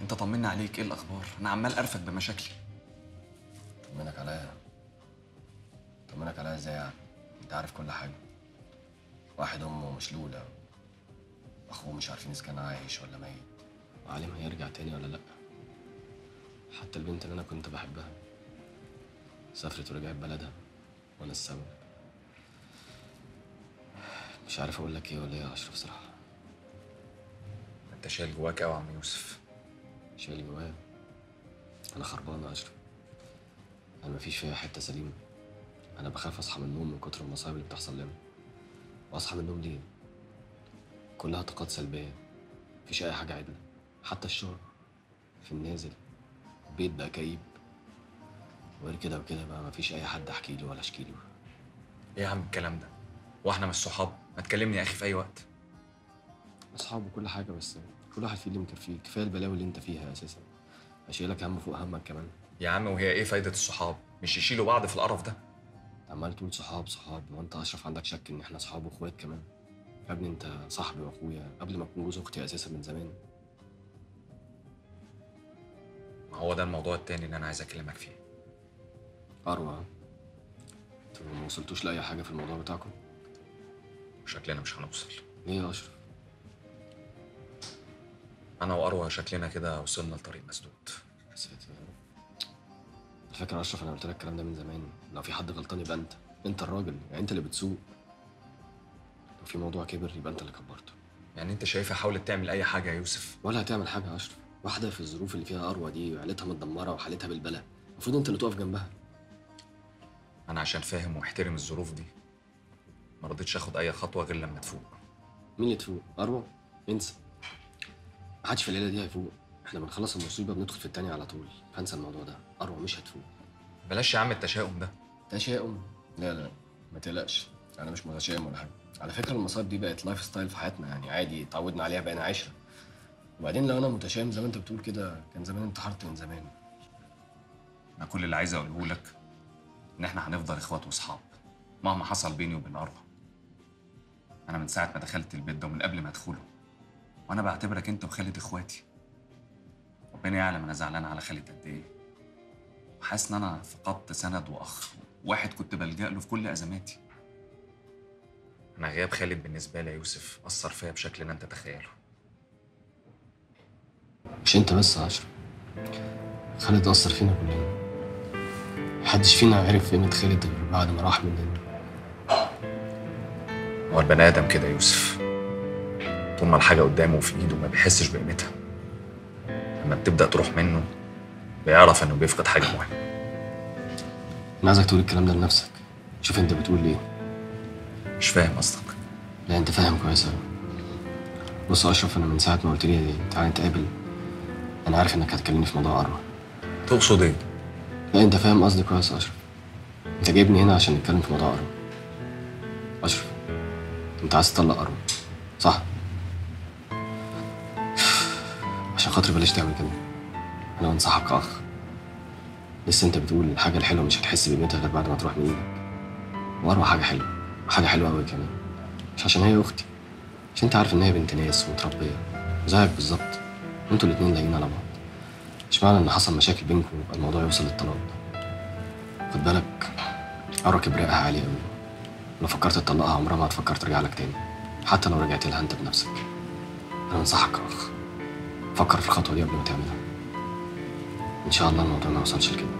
انت طمنا عليك ايه الاخبار انا عمال ارفد بمشاكلي طمنك عليا طمنك عليا ازاي يعني انت عارف كل حاجه واحد امه مشلوله اخوه مش عارفين اذا كان عايش ولا ميت وعليم هيرجع تاني ولا لا حتى البنت اللي انا كنت بحبها سافرت ورجعت بلدها وانا السبب مش عارف اقول لك ايه ولا ايه يا اشرف صراحه انت شايل جواك قوي يا عم يوسف شايل جوايا انا خربان يا اشرف انا مفيش فيها حته سليمه انا بخاف اصحى من النوم من كتر المصايب اللي بتحصل لنا واصحى من النوم ليه كلها طاقات سلبيه مفيش اي حاجه عدله حتى الشغل في النازل البيت بقى كئيب وغير كده وكده بقى مفيش اي حد احكي له ولا اشكي له ايه يا عم الكلام ده واحنا مش صحاب ما تكلمني يا اخي في اي وقت اصحاب وكل حاجه بس كل واحد فيه اللي مكفيه كفايه البلاوي اللي انت فيها اساسا هشيلك هم فوق همك كمان يا عم وهي ايه فايده الصحاب مش يشيلوا بعض في القرف ده عمال تقول صحاب صحاب وانت اشرف عندك شك ان احنا صحاب واخوات كمان يا ابني انت صاحبي واخويا قبل ما تكون جوز اختي اساسا من زمان ما هو ده الموضوع التاني اللي انا عايز اكلمك فيه اروى ها؟ انتوا ما وصلتوش لاي حاجه في الموضوع بتاعكم شكلنا مش هنوصل ليه يا اشرف انا واروى شكلنا كده وصلنا لطريق مسدود يا ساتر يا رب. على فكره يا اشرف انا قلت لك الكلام ده من زمان لو في حد غلطان يبقى انت انت الراجل يعني انت اللي بتسوق لو في موضوع كبر يبقى انت اللي كبرته يعني انت شايفها حاولت تعمل اي حاجه يا يوسف ولا هتعمل حاجه يا اشرف واحده في الظروف اللي فيها اروى دي وعيلتها متدمره وحالتها بالبلا المفروض انت اللي تقف جنبها انا عشان فاهم واحترم الظروف دي ما رضيتش اخد اي خطوه غير لما تفوق مين اللي تفوق؟ أروى؟ انسى محدش في الليلة دي هيفوق احنا بنخلص المصيبة بندخل في التانية على طول فانسى الموضوع ده أروى مش هتفوق بلاش يا عم التشاؤم ده تشاؤم لا لا ما تقلقش أنا مش متشائم ولا حاجة على فكرة المصايب دي بقت لايف ستايل في حياتنا يعني عادي اتعودنا عليها بقينا عشرة وبعدين لو أنا متشائم زي ما أنت بتقول كده كان زمان انتحرت من زمان انا كل اللي عايز اقوله لك ان احنا هنفضل اخوات واصحاب مهما حصل بيني وبين اروى انا من ساعه ما دخلت البيت ده ومن قبل ما ادخله وانا بعتبرك انت وخالد اخواتي ربنا يعلم انا زعلان على خالد قد ايه وحاسس ان انا فقدت سند واخ واحد كنت بلجأ له في كل ازماتي انا غياب خالد بالنسبه لي يا يوسف اثر فيا بشكل لا انت تتخيله مش أنت بس يا أشرف خالد أثر فينا كلنا محدش فينا عرف قيمة خالد غير بعد ما راح مننا هو البني ادم كده يا يوسف طول ما الحاجه قدامه وفي ايده ما بيحسش بقيمتها لما بتبدا تروح منه بيعرف انه بيفقد حاجه مهمه أنا عايزك تقول الكلام ده لنفسك شوف أنت بتقول ليه مش فاهم قصدك لا انت فاهم كويس أوي بص يا اشرف انا من ساعه ما قلت لي تعالى نتقابل انا عارف انك هتكلمني في موضوع اروى تقصد ايه لا انت فاهم قصدي كويس يا اشرف انت جايبني هنا عشان نتكلم في موضوع اروى اشرف انت عايز تطلق اروى صح عشان خاطري بلاش تعمل كده انا بنصحك كاخ لسه انت بتقول الحاجه الحلوه مش هتحس بقيمتها غير بعد ما تروح من ايدك واروى حاجه حلوه حاجه حلوه قوي كمان مش عشان هي اختي عشان انت عارف ان هي بنت ناس ومتربيه زيك بالظبط انتوا الاتنين لاقيين على بعض مش معنى ان حصل مشاكل بينكم يبقى الموضوع يوصل للطلاق خد بالك أروى كبريائها عالي قوي لو فكرت تطلقها عمرها ما هتفكر ترجع لك تاني حتى لو رجعت لها انت بنفسك انا بنصحك يا اخ فكر في الخطوه دي قبل ما تعملها ان شاء الله الموضوع ما يوصلش لكده